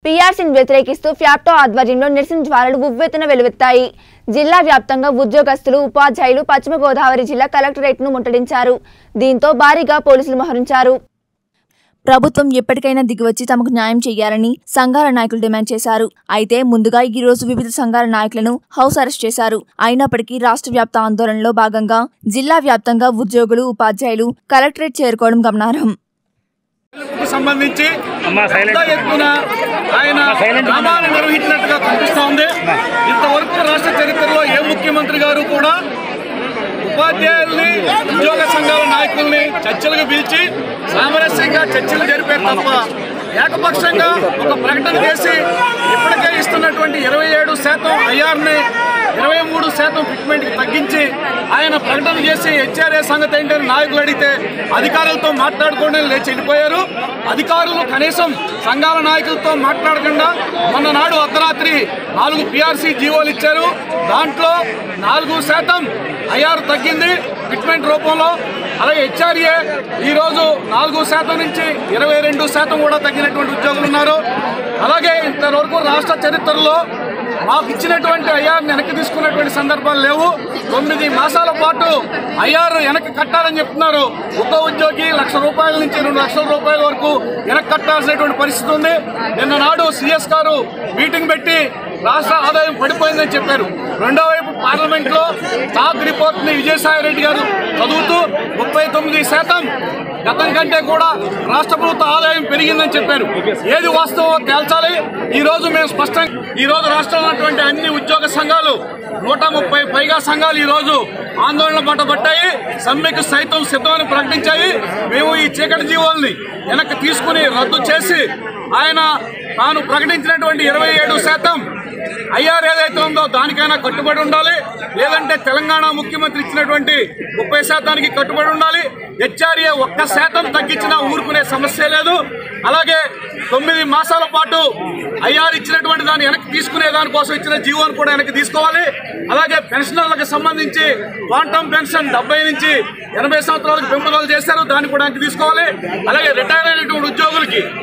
పీఆర్సీని వ్యతిరేకిస్తూ ఫ్యాప్టో ఆధ్వర్యంలో నిరసన జ్వాలలు ఉవ్వెత్తున వెలువెత్తాయి జిల్లా వ్యాప్తంగా ఉద్యోగస్తులు ఉపాధ్యాయులు పశ్చిమ గోదావరి జిల్లా కలెక్టరేట్ను ముట్టడించారు దీంతో భారీగా పోలీసులు మోహరించారు ప్రభుత్వం ఎప్పటికైనా దిగివచ్చి తమకు న్యాయం చేయాలని సంఘాల నాయకులు డిమాండ్ చేశారు అయితే ముందుగా ఈ రోజు వివిధ సంఘాల నాయకులను హౌస్ అరెస్ట్ చేశారు అయినప్పటికీ రాష్ట్ర వ్యాప్త ఆందోళనలో భాగంగా జిల్లా వ్యాప్తంగా ఉద్యోగులు ఉపాధ్యాయులు కలెక్టరేట్ చేరుకోవడం గమనార్హం కు సంబంధించి అమ్మా, silent. పెద్ద ఎత్తున ఆయన silent. గ్రామాన్ని నిర్వహించినట్టుగా కనిపిస్తోంది ఇంతవరకు రాష్ట్ర చరిత్రలో ఏ ముఖ్యమంత్రి గారు కూడా ఉపాధ్యాయుల్ని ఉద్యోగ సంఘాల నాయకుల్ని చర్చలకు పిలిచి సామరస్యంగా చర్చలు జరిపారు తప్ప ఏకపక్షంగా ఒక ప్రకటన చేసి ఇప్పటికే ఇస్తున్నటువంటి ఇరవై ఏడు శాతం ఐఆర్ని ఇరవై మూడు శాతం ఫిట్మెంట్కి తగ్గించి ఆయన ప్రకటన చేసి హెచ్ఆర్ఏ సంగతి ఏంటని నాయకులు అడిగితే అధికారులతో మాట్లాడుకోండి అని లేచి వెళ్ళిపోయారు అధికారులు కనీసం సంఘాల నాయకులతో మాట్లాడకుండా మొన్న నాడు అర్ధరాత్రి నాలుగు పిఆర్సీ జీవోలు ఇచ్చారు దాంట్లో నాలుగు శాతం ఐఆర్ తగ్గింది ఫిట్మెంట్ రూపంలో అలాగే హెచ్ఆర్ఏ ఈరోజు నాలుగు శాతం నుంచి ఇరవై రెండు శాతం కూడా తగ్గినటువంటి ఉద్యోగులు ఉన్నారు అలాగే ఇంతవరకు రాష్ట్ర చరిత్రలో మాకు ఇచ్చినటువంటి ఐఆర్ వెనక్కి తీసుకున్నటువంటి సందర్భాలు లేవు తొమ్మిది మాసాల పాటు ఐఆర్ వెనక్కి కట్టాలని చెప్తున్నారు ఒక్క ఉద్యోగి లక్ష రూపాయల నుంచి రెండు లక్షల రూపాయల వరకు వెనక్కి కట్టాల్సినటువంటి పరిస్థితి ఉంది నిన్న నాడు సిఎస్ గారు మీటింగ్ పెట్టి రాష్ట్ర ఆదాయం పడిపోయిందని చెప్పారు రెండో వైపు పార్లమెంట్ లో టాక్ రిపోర్ట్ ని విజయసాయి రెడ్డి గారు చదువుతూ ముప్పై తొమ్మిది శాతం గతం కంటే కూడా రాష్ట్ర ప్రభుత్వ ఆదాయం పెరిగిందని చెప్పారు ఏది వాస్తవం తేల్చాలి ఈ రోజు మేము స్పష్టంగా ఈ రోజు రాష్ట్రంలో ఉన్నటువంటి అన్ని ఉద్యోగ సంఘాలు నూట ముప్పై పైగా సంఘాలు ఈ రోజు ఆందోళన పట్టబట్టాయి సమ్మెకు సైతం సిద్ధమని ప్రకటించాయి మేము ఈ చీకటి జీవోల్ని వెనక్కి తీసుకుని రద్దు చేసి ఆయన తాను ప్రకటించినటువంటి ఇరవై ఏడు శాతం ఐఆర్ ఏదైతే ఉందో దానికైనా కట్టుబడి ఉండాలి లేదంటే తెలంగాణ ముఖ్యమంత్రి ఇచ్చినటువంటి ముప్పై శాతానికి కట్టుబడి ఉండాలి హెచ్ఆర్ఏ ఒక్క శాతం తగ్గించినా ఊరుకునే సమస్య లేదు అలాగే తొమ్మిది మాసాల పాటు ఐఆర్ ఇచ్చినటువంటి దాన్ని వెనక్కి తీసుకునే దానికోసం ఇచ్చిన జీవోని కూడా వెనక్కి తీసుకోవాలి అలాగే పెన్షనర్లకు సంబంధించి క్వాంటమ్ పెన్షన్ డెబ్బై నుంచి ఎనభై సంవత్సరాలకు పెంపుదల చేశారు దాన్ని కూడా వెనక్కి తీసుకోవాలి అలాగే రిటైర్ అయినటువంటి ఉద్యోగులకి